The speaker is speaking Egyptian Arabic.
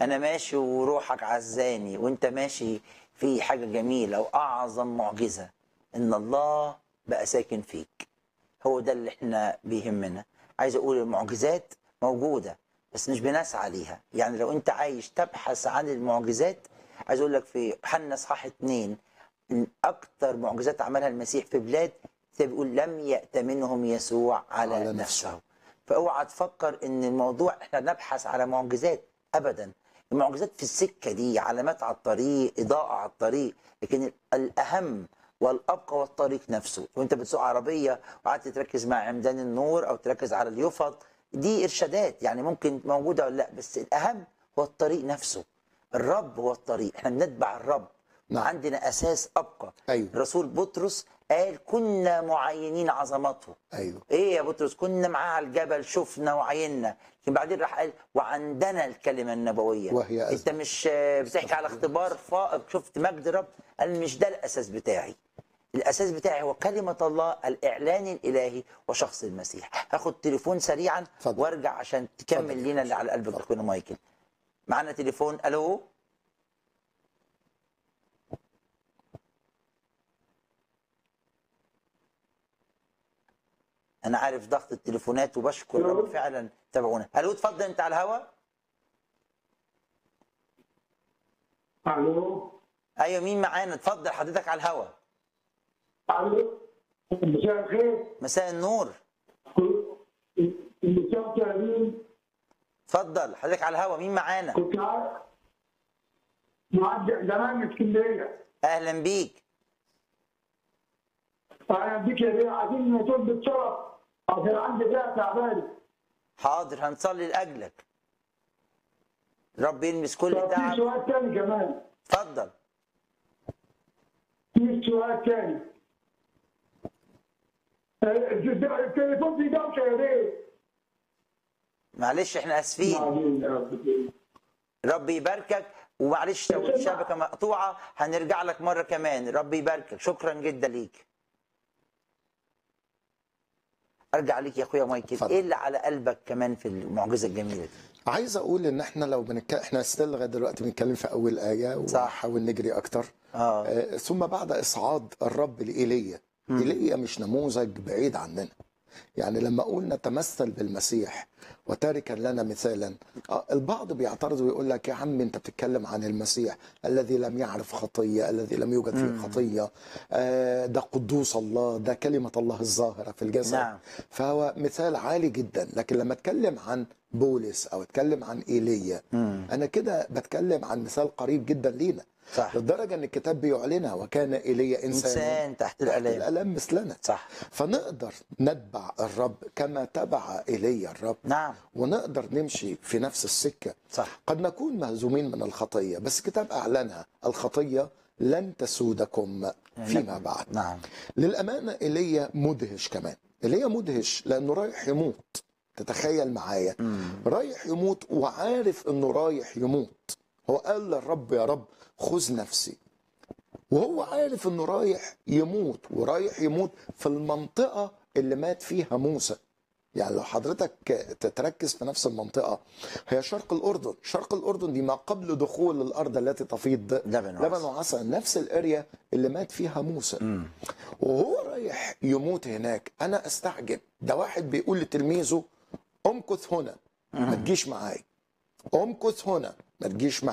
انا ماشي وروحك عزاني وانت ماشي في حاجه جميله واعظم معجزه ان الله بقى ساكن فيك هو ده اللي احنا بيهمنا عايز اقول المعجزات موجوده بس مش بنسعى ليها يعني لو انت عايش تبحث عن المعجزات عايز اقول لك في يوحنا اصحاح اتنين من اكتر معجزات عملها المسيح في بلاد بيقول لم يأت منهم يسوع على, على على نفسه. نفسه فاوعى تفكر ان الموضوع احنا نبحث على معجزات ابدا المعجزات في السكه دي علامات على الطريق اضاءه على الطريق لكن الاهم والابقى والطريق نفسه وانت بتسوق عربيه وقعدت تركز مع عمدان النور او تركز على اليفط دي ارشادات يعني ممكن موجوده ولا لا بس الاهم هو الطريق نفسه الرب هو الطريق احنا بنتبع الرب نعم. وعندنا اساس ابقى أيوة. الرسول بطرس قال كنا معينين عظمته ايوه ايه يا بطرس كنا معاه على الجبل شفنا وعينا لكن بعدين راح قال وعندنا الكلمه النبويه وهي انت أثبت. مش آه، بتحكي على اختبار فائق شفت مجد رب قال مش ده الاساس بتاعي الاساس بتاعي هو كلمه الله الاعلان الالهي وشخص المسيح هاخد تليفون سريعا اتفضل. وارجع عشان تكمل اتفضل. لينا اللي على قلبك اخونا مايكل معانا تليفون الو انا عارف ضغط التليفونات وبشكر ألو. رب فعلا تابعونا الو اتفضل انت على الهوا الو ايوه مين معانا اتفضل حضرتك على الهوا الو مساء الخير مساء النور مساء كريم اتفضل حضرتك على الهوا مين معانا كنت عارف معدي زمان من اسكندريه اهلا بيك انا بيك يا بيه عايزين نطلب بالشرف عشان عندي بيع تعبان حاضر هنصلي لاجلك رب يلمس كل طب في تعب سؤال تاني كمان اتفضل في سؤال تاني آه، التليفون في دوشه يا بيه معلش احنا اسفين معلش يا رب. رب يباركك ومعلش لو الشبكه مقطوعه هنرجع لك مره كمان رب يباركك شكرا جدا ليك ارجع ليك يا اخويا مايكل اتفضل. ايه اللي على قلبك كمان في المعجزه الجميله دي عايز اقول ان احنا لو بنتكلم احنا ستيل لغايه دلوقتي بنتكلم في اول ايه صح. ونحاول نجري اكتر اه آه، ثم بعد اصعاد الرب لايليا ايليا مش نموذج بعيد عننا يعني لما اقول نتمثل بالمسيح وتاركا لنا مثالا آه، البعض بيعترض ويقول لك يا عم انت بتتكلم عن المسيح الذي لم يعرف خطيه الذي لم يوجد فيه خطيه آه، ده قدوس الله ده كلمه الله الظاهره في الجسد نعم. فهو مثال عالي جدا لكن لما اتكلم عن بولس او اتكلم عن ايليا انا كده بتكلم عن مثال قريب جدا لينا صح. لدرجه ان الكتاب بيعلنها وكان ايليا انسان انسان تحت تحت الالام الالام مثلنا صح فنقدر نتبع الرب كما تبع ايليا الرب نعم ونقدر نمشي في نفس السكه صح قد نكون مهزومين من الخطيه بس الكتاب اعلنها الخطيه لن تسودكم فيما بعد نعم للأمانة إيليا مدهش كمان إيليا مدهش لأنه رايح يموت تتخيل معايا رايح يموت وعارف أنه رايح يموت هو قال للرب يا رب خذ نفسي وهو عارف أنه رايح يموت ورايح يموت في المنطقة اللي مات فيها موسى يعني لو حضرتك تتركز في نفس المنطقة هي شرق الأردن شرق الأردن دي ما قبل دخول الأرض التي تفيض لبن وعسل. لبن وعسل نفس الاريا اللي مات فيها موسى وهو رايح يموت هناك انا استعجب ده واحد بيقول لتلميذه امكث هنا ما تجيش معايا امكث هنا ما تجيش معايا